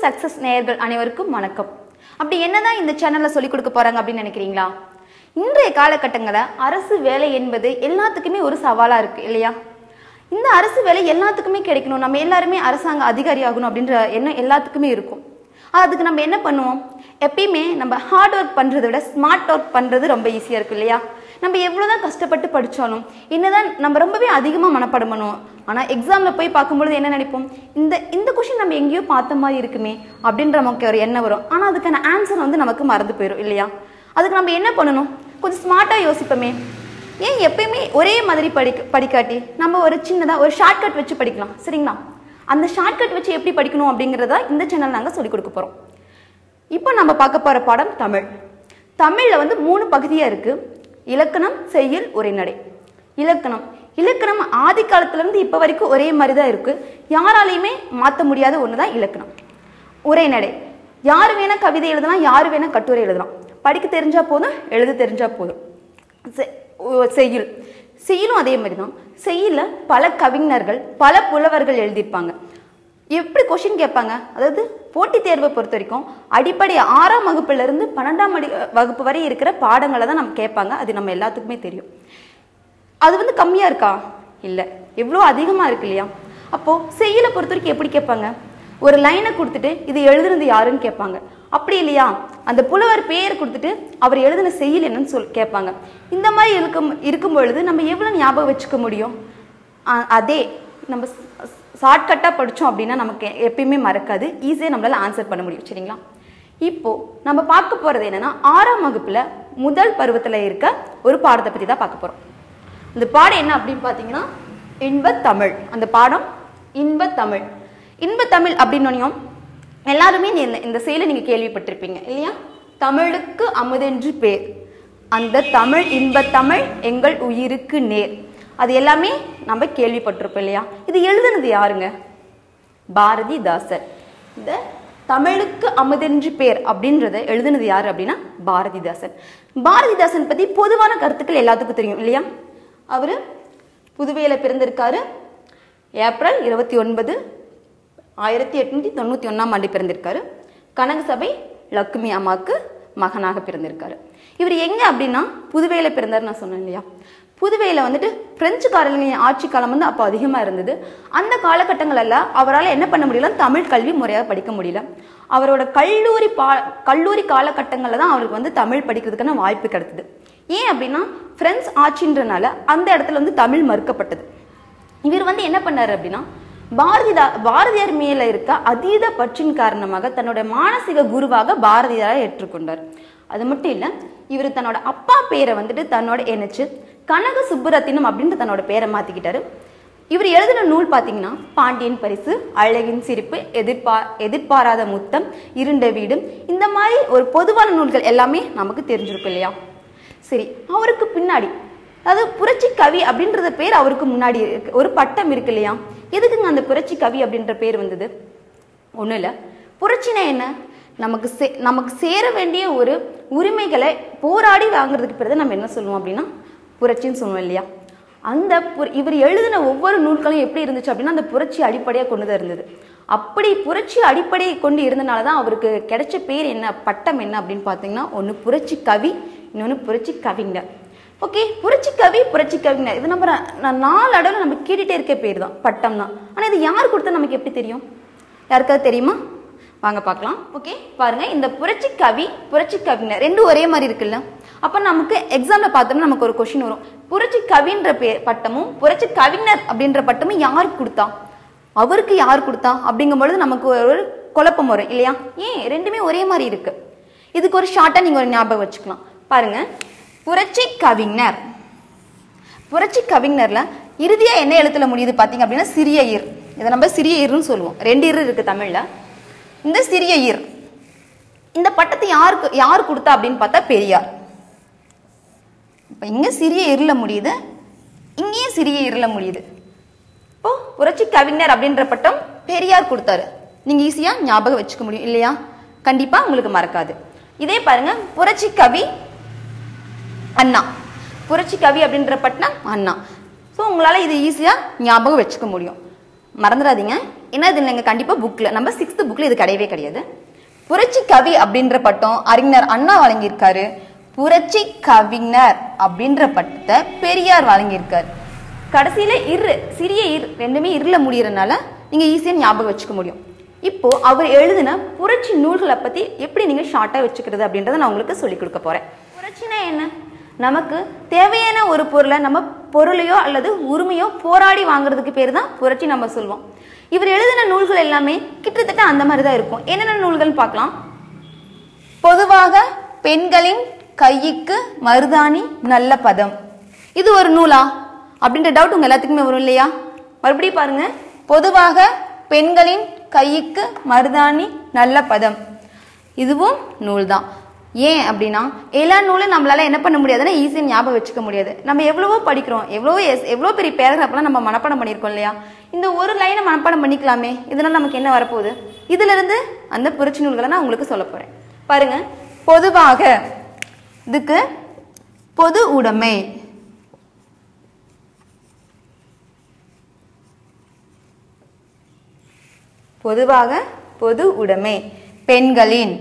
success நேயர்கள் அனைவருக்கும் வணக்கம் அப்படி என்னதான் இந்த சேனல்ல சொல்லி கொடுக்க போறாங்க அப்படின்னு நினைக்கிறீங்களா இன்றைய காலகட்டங்களில் அரசு வேலை என்பது எல்லாத்துக்குமே ஒரு சவாலா இருக்கு இல்லையா இந்த அரசு வேலை எல்லாத்துக்குமே கிடைக்கணும் நம்ம எல்லாருமே அரசாங்க அதிகாரி ஆகணும் அப்படின்ற எண்ணம் எல்லாத்துக்குமே இருக்கும் அதுக்கு நம்ம என்ன பண்ணுவோம் எப்பயுமே நம்ம ஹார்ட் ஒர்க் பண்ணுறதை விட ஸ்மார்ட் ஒர்க் பண்ணுறது ரொம்ப ஈஸியாக இருக்கு இல்லையா நம்ம எவ்வளோதான் கஷ்டப்பட்டு படித்தாலும் என்னதான் நம்ம ரொம்பவே அதிகமாக மனப்பாடம் பண்ணுவோம் ஆனால் எக்ஸாமில் போய் பார்க்கும்பொழுது என்ன நினைப்போம் இந்த இந்த கொஷின் நம்ம எங்கேயோ பார்த்த மாதிரி இருக்குமே அப்படின்ற நமக்கு ஒரு எண்ணம் வரும் ஆனால் அதுக்கான ஆன்சர் வந்து நமக்கு மறந்து போயிடும் இல்லையா அதுக்கு நம்ம என்ன பண்ணணும் கொஞ்சம் ஸ்மார்ட்டாக யோசிப்போமே ஏன் எப்பயுமே ஒரே மாதிரி படிக்க படிக்காட்டி நம்ம ஒரு சின்னதாக ஒரு ஷார்ட்கட் வச்சு படிக்கலாம் சரிங்களா அந்த ஷார்ட்கட் வச்சு எப்படி படிக்கணும் அப்படிங்கிறத இந்த சேனல் நாங்கள் சொல்லிக் கொடுக்க போகிறோம் இப்போ நம்ம பார்க்க போகிற பாடம் தமிழ் தமிழில் வந்து மூணு பகுதியாக இருக்குது இலக்கணம் செய்யுள் உரைநடை இலக்கணம் இலக்கணம் ஆதி காலத்துலேருந்து இப்போ வரைக்கும் ஒரே மாதிரி தான் இருக்குது யாராலையுமே மாற்ற முடியாத ஒன்று தான் இலக்கணம் உரைநடை யார் வேணால் கவிதை எழுதலாம் யார் வேணால் கட்டுரை எழுதலாம் படிக்க தெரிஞ்சால் போதும் எழுத தெரிஞ்சால் போதும் செ- உ- செய்யுள் செய்யுளும் அதே மாதிரி தான் செய்யுளில் பல கவிஞர்கள் பல புலவர்கள் எழுதியிருப்பாங்க எப்படி கொஷின் கேட்பாங்க அதாவது போட்டித் தேர்வை பொறுத்த வரைக்கும் அடிப்படை ஆறாம் வகுப்புல இருந்து பன்னெண்டாம் அடி வகுப்பு வரை இருக்கிற பாடங்களை தான் நம்ம கேட்பாங்க அது நம்ம எல்லாத்துக்குமே தெரியும் அது வந்து கம்மியாக இருக்கா இல்லை எவ்வளோ அதிகமாக இருக்கு இல்லையா அப்போது செய்யலை பொறுத்த வரைக்கும் எப்படி கேட்பாங்க ஒரு லைனை கொடுத்துட்டு இது எழுதுனது யாருன்னு கேட்பாங்க அப்படி இல்லையா அந்த புலவர் பேர் கொடுத்துட்டு அவர் எழுதின செய்யுள் என்னன்னு சொல் கேட்பாங்க இந்த மாதிரி இருக்கும் இருக்கும் பொழுது நம்ம எவ்வளோ ஞாபகம் வச்சுக்க முடியும் ஆ- அதே நம்ம ஷார்ட்கட்டாக படித்தோம் அப்படின்னா நமக்கு எப்பயுமே மறக்காது ஈஸியாக நம்மளால ஆன்சர் பண்ண முடியும் சரிங்களா இப்போ நம்ம பார்க்க போகிறது என்னன்னா ஆறாம் வகுப்புல முதல் பருவத்தில் இருக்க ஒரு பாடத்தை பற்றி தான் பார்க்க போகிறோம் இந்த பாடம் என்ன அப்படின்னு பார்த்தீங்கன்னா இன்பத் தமிழ் அந்த பாடம் இன்பத் தமிழ் இன்பத் தமிழ் அப்படின்னோனையும் எல்லாருமே இந்த இந்த செயலை நீங்கள் கேள்விப்பட்டிருப்பீங்க இல்லையா தமிழுக்கு அமுதென்று பேர் அந்த தமிழ் இன்பத் தமிழ் எங்கள் உயிருக்கு நேர் அது எல்லாமே நம்ம கேள்விப்பட்டிருப்போம் இல்லையா இது எழுதுனது யாருங்க பாரதிதாசர் இந்த தமிழுக்கு அமுதென்று பேர் அப்படின்றத எழுதுனது யார் அப்படின்னா பாரதிதாசன் பாரதிதாசன் பத்தி பொதுவான கருத்துக்கள் எல்லாத்துக்கும் தெரியும் இல்லையா அவர் புதுவையில் பிறந்திருக்காரு ஏப்ரல் இருபத்தி ஒன்பது ஆயிரத்தி எட்நூத்தி தொண்ணூற்றி ஒன்றாம் ஆண்டு பிறந்திருக்காரு கனகசபை லக்ஷ்மி அம்மாவுக்கு மகனாக பிறந்திருக்காரு இவர் எங்க அப்படின்னா புதுவையில் பிறந்தார் நான் சொன்னேன் இல்லையா புதுவையில் வந்துட்டு பிரெஞ்சுக்காரர்களின் ஆட்சி காலம் வந்து அப்போ அதிகமாக இருந்தது அந்த காலகட்டங்களெல்ல அவரால் என்ன பண்ண முடியல தமிழ் கல்வி முறையாக படிக்க முடியல அவரோட கல்லூரி பா கல்லூரி காலகட்டங்களில் தான் அவருக்கு வந்து தமிழ் படிக்கிறதுக்கான வாய்ப்பு கிடைத்தது ஏன் அப்படின்னா பிரெஞ்சு ஆட்சின்றனால அந்த இடத்துல வந்து தமிழ் மறுக்கப்பட்டது இவர் வந்து என்ன பண்ணாரு அப்படின்னா பாரதிதா பாரதியார் மேல இருக்க அதீத பற்றின் காரணமாக தன்னோட மானசீக குருவாக பாரதியாரை ஏற்றுக்கொண்டார் அது மட்டும் இல்ல இவர் தன்னோட அப்பா பேரை வந்துட்டு தன்னோட இணைச்சு கனக சுப்புரத்தினம் அப்படின்ட்டு தன்னோட பேரை மாத்திக்கிட்டாரு இவர் எழுதின நூல் பார்த்தீங்கன்னா பாண்டியன் பரிசு அழகின் சிரிப்பு எதிர்பார் எதிர்பாராத முத்தம் இருண்ட வீடு இந்த மாதிரி ஒரு பொதுவான நூல்கள் எல்லாமே நமக்கு தெரிஞ்சிருக்கும் இல்லையா சரி அவருக்கு பின்னாடி அதாவது புரட்சி கவி அப்படின்றத பேர் அவருக்கு முன்னாடி இருக்கு ஒரு பட்டம் இருக்கு இல்லையா எதுக்குங்க அந்த புரட்சி கவி அப்படின்ற பேர் வந்தது ஒன்றும் இல்லை புரட்சினா என்ன நமக்கு சே நமக்கு சேர வேண்டிய ஒரு உரிமைகளை போராடி வாங்குறதுக்கு பிறகு நம்ம என்ன சொல்லுவோம் அப்படின்னா புரட்சின்னு சொல்லுவோம் இல்லையா அந்த புர- இவர் எழுதின ஒவ்வொரு நூல்களும் எப்படி இருந்துச்சு அப்படின்னா அந்த புரட்சி அடிப்படையாக கொண்டு தான் இருந்தது அப்படி புரட்சி அடிப்படையை கொண்டு இருந்தனால தான் அவருக்கு கிடைச்ச பேர் என்ன பட்டம் என்ன அப்படின்னு பார்த்தீங்கன்னா ஒன்று புரட்சி கவி இன்னொன்று புரட்சி கவிஞர் ஓகே புரட்சி கவி புரட்சி கவிஞர் இது நம்ம நான் நாலு அடவில் நம்ம கேட்டுட்டே இருக்க பேர் தான் பட்டம் தான் ஆனால் இது யார் கொடுத்தா நமக்கு எப்படி தெரியும் யாருக்காவது தெரியுமா வாங்க பார்க்கலாம் ஓகே பாருங்க இந்த புரட்சி கவி புரட்சி கவிஞர் ரெண்டும் ஒரே மாதிரி இருக்குல்ல அப்போ நமக்கு எக்ஸாம்ல பார்த்தோம்னா நமக்கு ஒரு கொஷின் வரும் புரட்சி கவின்ற பேர் பட்டமும் புரட்சி கவிஞர் அப்படின்ற பட்டமும் யாருக்கு கொடுத்தா அவருக்கு யார் கொடுத்தா அப்படிங்கும் பொழுது நமக்கு ஒரு ஒரு குழப்பம் வரும் இல்லையா ஏன் ரெண்டுமே ஒரே மாதிரி இருக்கு இதுக்கு ஒரு ஷார்ட்டா நீங்க ஒரு ஞாபகம் வச்சுக்கலாம் பாருங்க புரட்சி கவிஞர் புரட்சி கவிஞர்ல இறுதியா என்ன எழுத்துல முடியுது பாத்தீங்க அப்படின்னா சிறிய ஈர் இதை நம்ம சிறிய ஈர்னு சொல்லுவோம் ரெண்டு ஈர் இருக்கு தமிழ்ல இந்த சிறிய ஈர் இந்த பட்டத்தை யாருக்கு யார் கொடுத்தா அப்படின்னு பார்த்தா பெரியார் இப்போ இங்க சிறிய ஈர்ல முடியுது இங்கேயும் சிறிய ஈர்ல முடியுது இப்போ புரட்சி கவிஞர் அப்படின்ற பட்டம் பெரியார் கொடுத்தாரு நீங்க ஈஸியா ஞாபகம் வச்சுக்க முடியும் இல்லையா கண்டிப்பா உங்களுக்கு மறக்காது இதே பாருங்க புரட்சி கவி அண்ணா புரட்சி கவி அப்படின்ற பட்டம் அண்ணா ஸோ உங்களால் இது ஈஸியாக ஞாபகம் வச்சுக்க முடியும் மறந்துடாதீங்க ஏன்னா இது நீங்கள் கண்டிப்பாக புக்கில் நம்ம சிக்ஸ்த் புக்கில் இது கிடையவே கிடையாது புரட்சி கவி அப்படின்ற பட்டம் அறிஞர் அண்ணா வழங்கியிருக்காரு புரட்சி கவிஞர் அப்படின்ற பட்டத்தை பெரியார் வழங்கியிருக்காரு கடைசியில் இரு சிறிய இர் ரெண்டுமே இருள முடியறதுனால நீங்கள் ஈஸியாக ஞாபகம் வச்சுக்க முடியும் இப்போ அவர் எழுதின புரட்சி நூல்களை பற்றி எப்படி நீங்கள் ஷார்ட்டாக வச்சுக்கிறது அப்படின்றத நான் உங்களுக்கு சொல்லிக் கொடுக்க போகிறேன் புரட்சினா என்ன நமக்கு தேவையான ஒரு பொருளை நம்ம பொருளையோ அல்லது உரிமையோ போராடி வாங்குறதுக்கு பேர் தான் புரட்சி நம்ம சொல்லுவோம் இவர் எழுதின நூல்கள் எல்லாமே கிட்டத்தட்ட அந்த மாதிரி தான் இருக்கும் என்னென்ன நூல்கள் பார்க்கலாம் பொதுவாக பெண்களின் கைக்கு மருதாணி நல்ல பதம் இது ஒரு நூலா அப்படின்ற டவுட் உங்க எல்லாத்துக்குமே வரும் இல்லையா மறுபடியும் பாருங்க பொதுவாக பெண்களின் கைக்கு மருதாணி நல்ல பதம் இதுவும் நூல் தான் ஏன் அப்படின்னா எல்லா நூலும் நம்மளால என்ன பண்ண முடியாதுன்னா ஈஸியாக ஞாபகம் வச்சுக்க முடியாது நம்ம எவ்வளவோ படிக்கிறோம் எவ்வளவோ எஸ் எவ்வளோ பெரிய பேராகிராஃப்லாம் நம்ம மனப்பாடம் பண்ணியிருக்கோம் இல்லையா இந்த ஒரு லைனை மனப்பாடம் பண்ணிக்கலாமே இதனால நமக்கு என்ன வரப்போகுது இதுல இருந்து அந்த புரட்சி நூல்களை நான் உங்களுக்கு சொல்ல போறேன் பாருங்க பொதுவாக இதுக்கு பொது உடைமை பொதுவாக பொது உடைமை பெண்களின்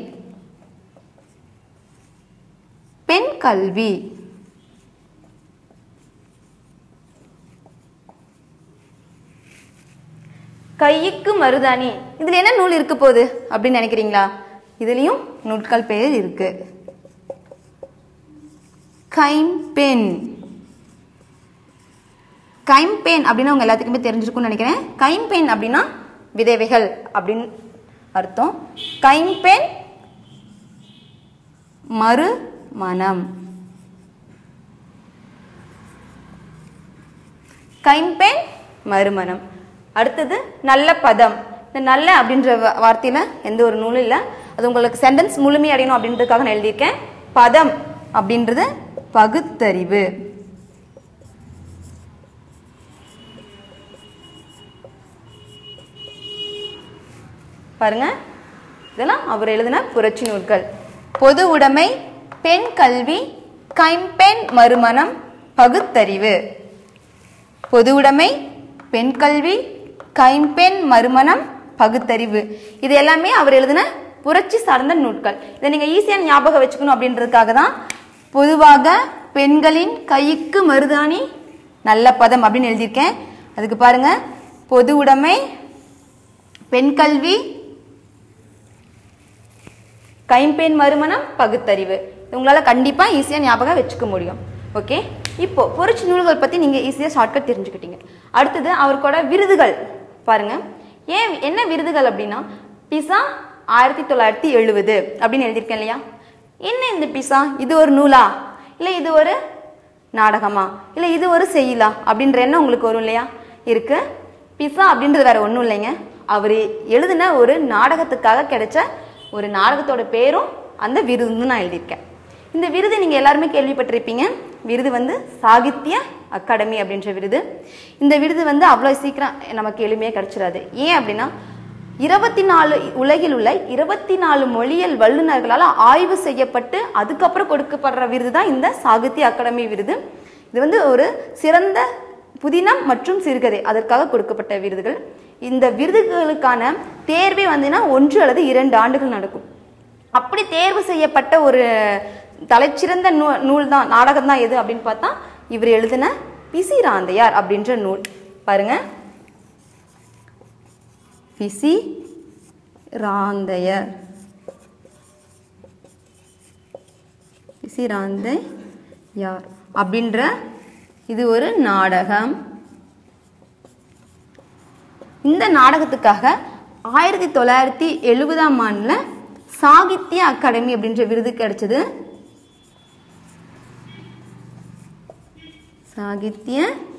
பெண் கல்வி கைக்கு மருதாணி இதுல என்ன நூல் இருக்க போகுது அப்படின்னு நினைக்கிறீங்களா இதுலயும் நூட்கள் பெயர் இருக்கு கைம்பெண் கைம்பெண் அப்படின்னு உங்க எல்லாத்துக்குமே தெரிஞ்சிருக்கும்னு நினைக்கிறேன் கைம்பெண் அப்படின்னா விதவைகள் அப்படின்னு அர்த்தம் கைம்பெண் மறு மனம் கைம்பெண் மறுமணம் அடுத்தது நல்ல பதம் இந்த நல்ல அப்படின்ற வா- வார்த்தையில எந்த ஒரு நூலும் இல்லை அது உங்களுக்கு சென்டென்ஸ் முழுமையடையணும் அப்படின்றதுக்காக நான் எழுதியிருக்கேன் பதம் அப்படின்றது பகுத்தறிவு பாருங்க இதெல்லாம் அவர் எழுதின புரட்சி நூல்கள் பொது உடைமை பெண் கல்வி கைம்பெண் மறுமணம் பகுத்தறிவு பொது உடைமை பெண் கல்வி கைம்பெண் மறுமணம் பகுத்தறிவு இது எல்லாமே அவர் எழுதின புரட்சி சார்ந்த நூட்கள் இதை நீங்க ஈஸியா ஞாபகம் வச்சுக்கணும் அப்படின்றதுக்காக தான் பொதுவாக பெண்களின் கைக்கு மருதாணி நல்ல பதம் அப்படின்னு எழுதியிருக்கேன் அதுக்கு பாருங்க பொது உடைமை பெண் கல்வி கைம்பெண் மறுமணம் பகுத்தறிவு இது உங்களால கண்டிப்பா ஈஸியா ஞாபகம் வச்சுக்க முடியும் ஓகே இப்போ புரட்சி நூல்கள் பத்தி நீங்க ஈஸியா ஷார்ட்கட் தெரிஞ்சுக்கிட்டீங்க அடுத்தது அவருக்கோட விருதுகள் பாருங்க ஏன் என்ன விருதுகள் அப்படின்னா பிசா ஆயிரத்தி தொள்ளாயிரத்தி எழுபது அப்படின்னு எழுதியிருக்கேன் இல்லையா என்ன இந்த பிசா இது ஒரு நூலா இல்ல இது ஒரு நாடகமா இல்ல இது ஒரு செய்யுளா அப்படின்ற எண்ணம் உங்களுக்கு வரும் இல்லையா இருக்கு பிசா அப்படின்றது வேற ஒன்றும் இல்லைங்க அவர் எழுதின ஒரு நாடகத்துக்காக கிடைச்ச ஒரு நாடகத்தோட பேரும் அந்த விருதுன்னு நான் எழுதியிருக்கேன் இந்த விருது நீங்க எல்லாருமே கேள்விப்பட்டிருப்பீங்க விருது வந்து சாகித்ய அகாடமி அப்படின்ற விருது இந்த விருது வந்து அவ்வளோ சீக்கிரம் நமக்கு எளிமையாக கிடைச்சிடாது ஏன் அப்படின்னா இருபத்தி நாலு உலகில் உள்ள இருபத்தி நாலு மொழியியல் வல்லுநர்களால் ஆய்வு செய்யப்பட்டு அதுக்கப்புறம் கொடுக்கப்படுற விருது தான் இந்த சாகித்ய அகாடமி விருது இது வந்து ஒரு சிறந்த புதினம் மற்றும் சிறுகதை அதற்காக கொடுக்கப்பட்ட விருதுகள் இந்த விருதுகளுக்கான தேர்வே வந்துன்னா ஒன்று அல்லது இரண்டு ஆண்டுகள் நடக்கும் அப்படி தேர்வு செய்யப்பட்ட ஒரு தலைச்சிறந்த நூ நூல் தான் நாடகம் தான் எது அப்படின்னு பார்த்தா இவர் எழுதின பிசிராந்தையார் அப்படின்ற நூல் பாருங்க பிசி ராந்தையர் பிசிராந்தை யார் அப்படின்ற இது ஒரு நாடகம் இந்த நாடகத்துக்காக ஆயிரத்தி தொள்ளாயிரத்தி எழுபதாம் ஆண்டுல சாகித்ய அகாடமி அப்படின்ற விருது கிடைச்சது சாகித்ய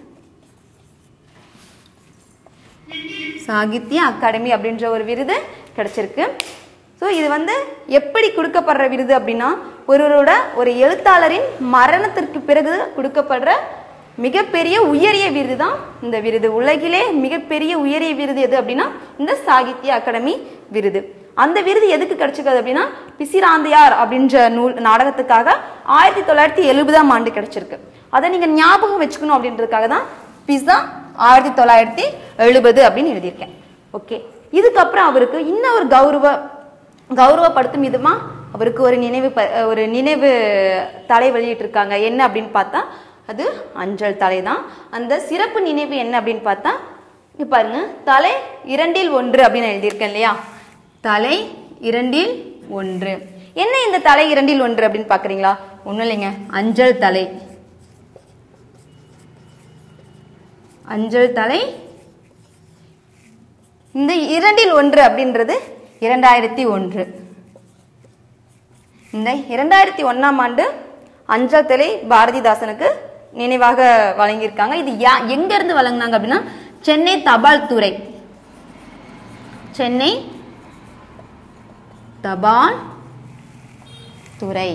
சாகித்ய அகாடமி அப்படின்ற ஒரு விருது கிடைச்சிருக்கு ஸோ இது வந்து எப்படி கொடுக்கப்படுற விருது அப்படின்னா ஒருவரோட ஒரு எழுத்தாளரின் மரணத்திற்கு பிறகு கொடுக்கப்படுற மிகப்பெரிய உயரிய விருது தான் இந்த விருது உலகிலே மிகப்பெரிய உயரிய விருது எது அப்படின்னா இந்த சாகித்ய அகாடமி விருது அந்த விருது எதுக்கு கிடைச்சிருக்குது அப்படின்னா பிசிராந்தையார் அப்படின்ற நூல் நாடகத்துக்காக ஆயிரத்தி தொள்ளாயிரத்தி எழுபதாம் ஆண்டு கிடைச்சிருக்கு அதை நீங்க ஞாபகம் வச்சுக்கணும் அப்படின்றதுக்காக தான் பிசா ஆயிரத்தி தொள்ளாயிரத்தி எழுபது அப்படின்னு எழுதியிருக்கேன் ஓகே இதுக்கப்புறம் அவருக்கு இன்னும் ஒரு கௌரவ கௌரவப்படுத்தும் விதமா அவருக்கு ஒரு நினைவு ப- ஒரு நினைவு தலை வெளியிட்டிருக்காங்க என்ன அப்படின்னு பார்த்தா அது அஞ்சல் தலை தான் அந்த சிறப்பு நினைவு என்ன அப்படின்னு பார்த்தா இங்க பாருங்க தலை இரண்டில் ஒன்று அப்படின்னு எழுதியிருக்கேன் இல்லையா தலை இரண்டில் ஒன்று என்ன இந்த தலை இரண்டில் ஒன்று அப்படின்னு பார்க்குறீங்களா ஒன்றும் இல்லைங்க அஞ்சல் தலை அஞ்சல் தலை இந்த இரண்டில் ஒன்று அப்படின்றது இரண்டாயிரத்தி ஒன்று இந்த இரண்டாயிரத்தி ஒண்ணாம் ஆண்டு அஞ்சல் தலை பாரதிதாசனுக்கு நினைவாக வழங்கியிருக்காங்க இது யா எங்க இருந்து வழங்கினாங்க அப்படின்னா சென்னை தபால் துறை சென்னை தபால் துறை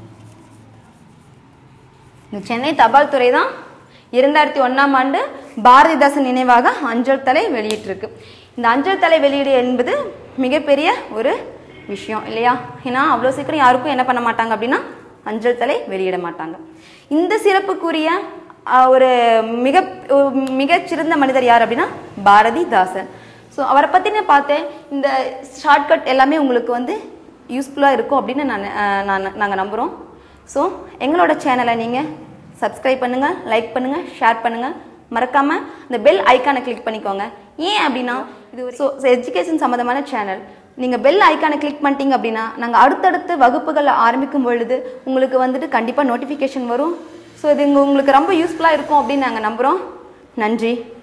இந்த சென்னை தபால் துறை தான் இரண்டாயிரத்தி ஒண்ணாம் ஆண்டு பாரதிதாசன் நினைவாக அஞ்சல் தலை வெளியிட்டிருக்கு இந்த அஞ்சல் தலை வெளியீடு என்பது மிகப்பெரிய ஒரு விஷயம் இல்லையா ஏன்னா அவ்வளோ சீக்கிரம் யாருக்கும் என்ன பண்ண மாட்டாங்க அப்படின்னா அஞ்சல் தலை வெளியிட மாட்டாங்க இந்த சிறப்புக்குரிய ஆஹ், ஒரு மிக மிகச்சிறந்த மனிதர் யார் அப்படின்னா பாரதிதாசன் ஸோ அவரை பற்றி நான் பார்த்தேன் இந்த ஷார்ட்கட் எல்லாமே உங்களுக்கு வந்து யூஸ்ஃபுல்லாக இருக்கும் அப்படின்னு நான் ஆஹ், நான் நாங்கள் நம்புகிறோம் ஸோ எங்களோட சேனலை நீங்கள் சப்ஸ்கிரைப் பண்ணுங்கள் லைக் பண்ணுங்கள் ஷேர் பண்ணுங்கள் மறக்காமல் இந்த பெல் ஐக்கானை கிளிக் பண்ணிக்கோங்க ஏன் அப்படின்னா இது ஒரு ஸோ எஜுகேஷன் சம்மந்தமான சேனல் நீங்கள் பெல் ஐக்கானை கிளிக் பண்ணிட்டீங்க அப்படின்னா நாங்கள் அடுத்தடுத்து வகுப்புகள் ஆரம்பிக்கும் பொழுது உங்களுக்கு வந்துட்டு கண்டிப்பாக நோட்டிஃபிகேஷன் வரும் ஸோ இது உங்க- உங்களுக்கு ரொம்ப யூஸ்ஃபுல்லாக இருக்கும் அப்படின்னு நாங்கள் நம்புகிறோம் நன்றி